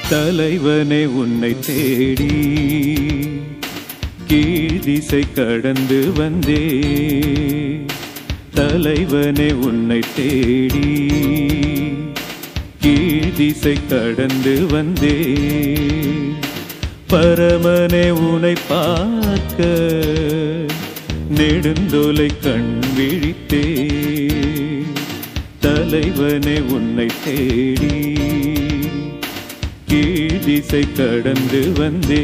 தலைவனே உன்னை தேடி கீழ் திசை கடந்து வந்தே தலைவனே உன்னை தேடி கீழ் திசை கடந்து வந்தே பரமனே உனை பார்க்க நெடுந்தோலை கண் விழித்தே தலைவனே உன்னை தேடி கீழ் திசை கடந்து வந்தே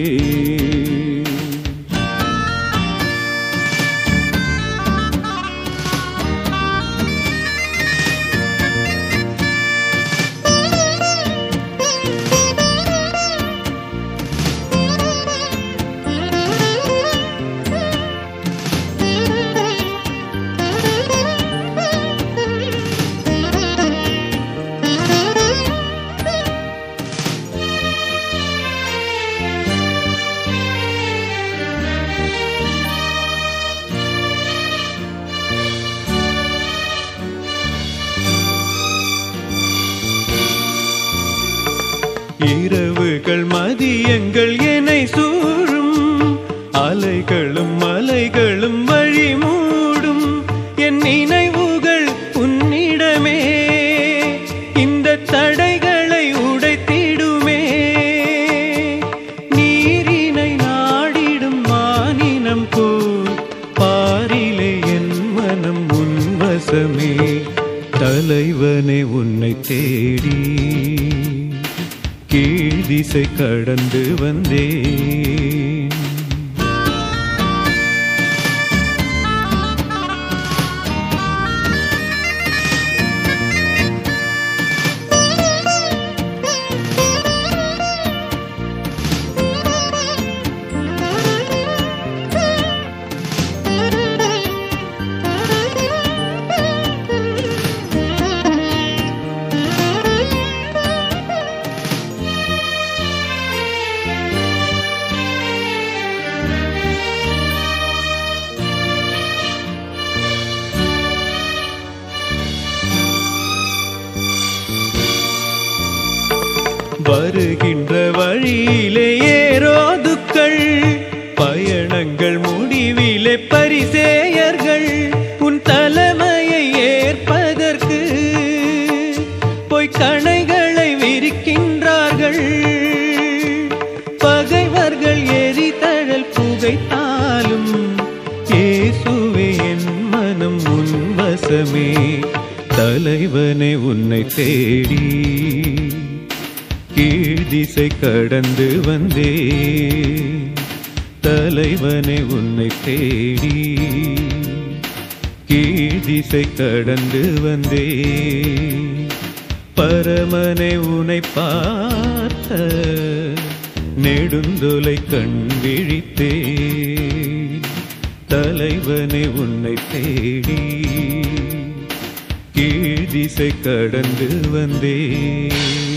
இரவுகள் மதியங்கள் என்னை சூழும் அலைகளும் மலைகளும் வழி மூடும் என் நினைவுகள் உன்னிடமே இந்த தடைகளை உடைத்திடுமே நீரினை நாடிடும் மானினம் போல் பாரிலே என் மனம் உன்வசமே தலைவனே உன்னை தேடி கீழ் திசை கடந்து வந்தேன் வருகின்ற வழியிலே ஏரோதுக்கள் பயணங்கள் முடிவிலே பரிசேயர்கள் உன் தலைமையை ஏற்பதற்கு பொய் கணைகளை விரிக்கின்றார்கள் பகைவர்கள் எரிதழல் புகைத்தாலும் இயேசுவே என் மனம் உன் வசமே தலைவனே உன்னை தேடி கீழ் திசை கடந்து வந்தே தலைவனே உன்னை தேடி கீழ் திசை கடந்து வந்தே பரமனை உனை பார்த்த நெடுந்தொலை கண் விழித்தே தலைவனே உன்னை தேடி கீழ் திசை கடந்து வந்தே